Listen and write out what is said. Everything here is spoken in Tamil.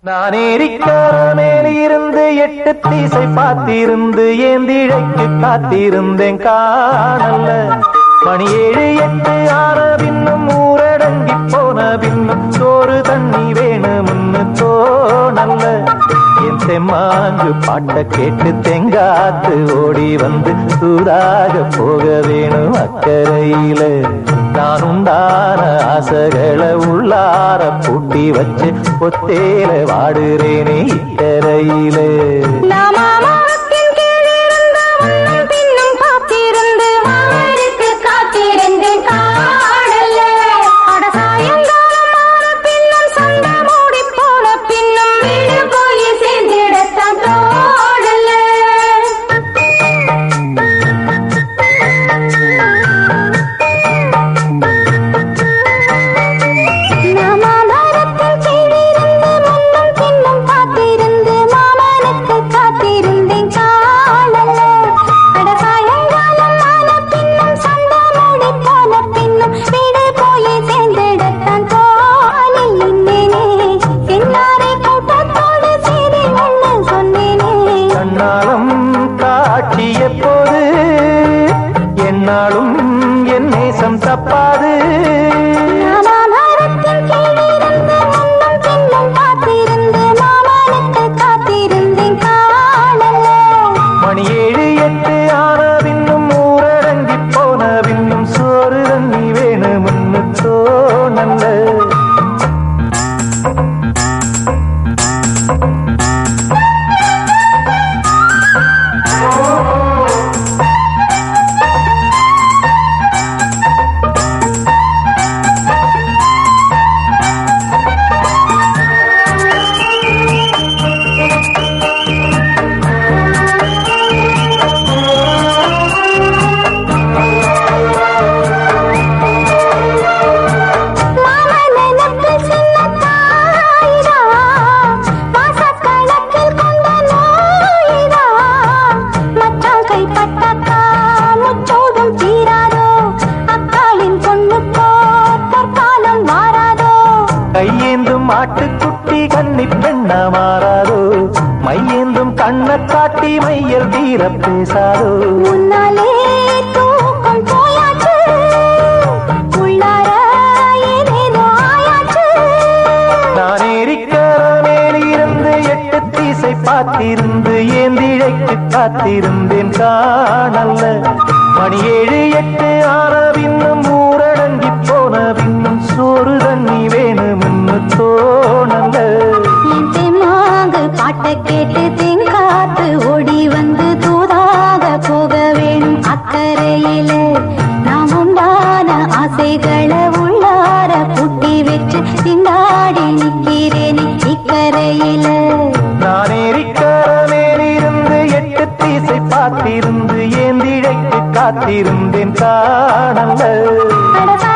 நான் ஏரிக்கார மேலிருந்து எட்டு தீசை பார்த்திருந்து ஏந்திழைக்கு காத்திருந்தேன் காணல்ல மணி ஏழு எட்டு ஆன பின்னும் ஊரடங்கி போன பின்னும் சோறு தண்ணி வேணும்னு தோணல்ல என் தெம்மாங்கு பாட்ட கேட்டு தெங்காத்து ஓடி வந்து சூடாக போக வேணும் அக்கறையில நான் உண்டான ஆசைகளை உள்ளார பூட்டி வச்சு பொத்தேல வாடுறேனே இக்கரையிலே நாமாமரத்தின் கீழிருந்து முன்னும் பின்னும் காத்திருந்து மாமனுக்கு காத்திருந்து காடல்ல. அட சாயங்காலம் ஆன பின்னும் சண்டை மூடிப் போன பின்னும் வீடு போய் சேர்ந்திடத்தான் தோடல்ல. நாமாமரத்தின் கீழிருந்து முன்னும் பின்னும் காத்திருந்து மாமனுக்கு காத்திருந்தேன் காணல. அட சாயங்காலம் ஆன பின்னும் சண்டை மூடிப் போன பின்னும் வீடு போய் சேர்ந்திடத்தான் தோணினேனே. சின்னாரை கூட்டத்தோடு செய்தி ஒண்ணு சொன்னேனே கண்ணாலம் காட்சி எப்போது என்னாலும் என் நேசம் தப்பாது நாமாமரத்தின் கீழிருந்து முன்னும் பின்னும் காத்திருந்து மாமனுக்கு காத்திருந்தேன் காணல. மணி ஏழு எட்டு ஆன பின்னும் ஊரடங்கி போன பின்னும் சோறு தண்ணி வேணும்னு தோணல்ல மாமனனுக்கு சின்ன தாயிடா, மாசக்கணக்கில் கொண்ட நோயிடா. மச்சான் கைப்பட்டாக்கா முச்சோடும் தீராதோ, அக்காளின் பொண்ணுக்கோ தற்காலம் மாறாதோ. கையேந்தும் ஆட்டுக்குட்டி கன்னி பெண்ணா மாறாதோ மையேந்தும் கண்ண காட்டி மையல் தீர பேசாதோ முன்னாலே தூக்கம் போயாச்சு, உள்ளார ஏதேதோ ஆயாச்சு. நான் ஏரிக்கார மேலிருந்து எட்டு தீசை பார்த்திருந்து ஏந்திழைக்கு காத்திருந்தேன் காணல்ல மணி ஏழு எட்டு ஆன பின்னும் ஊரடங்கி போன பின்னும் சோறு தண்ணி வேணும்னு தோணல்ல என் தெம்மாங்கு பாட்டை கேட்டு தெங்காத்து ஓடி வந்து தூதாக போக வேணும் அக்கறையில நாம் உண்டான ஆசைகளை உள்ளார பூட்டி வச்சு திண்டாடி நிக்கிறேன் இக்கரையில நான் ஏரிக்கார மேலிருந்து எட்டு தீசை பார்த்திருந்து ஏந்திழைக்கு காத்திருந்தேன் காணல்ல அடசா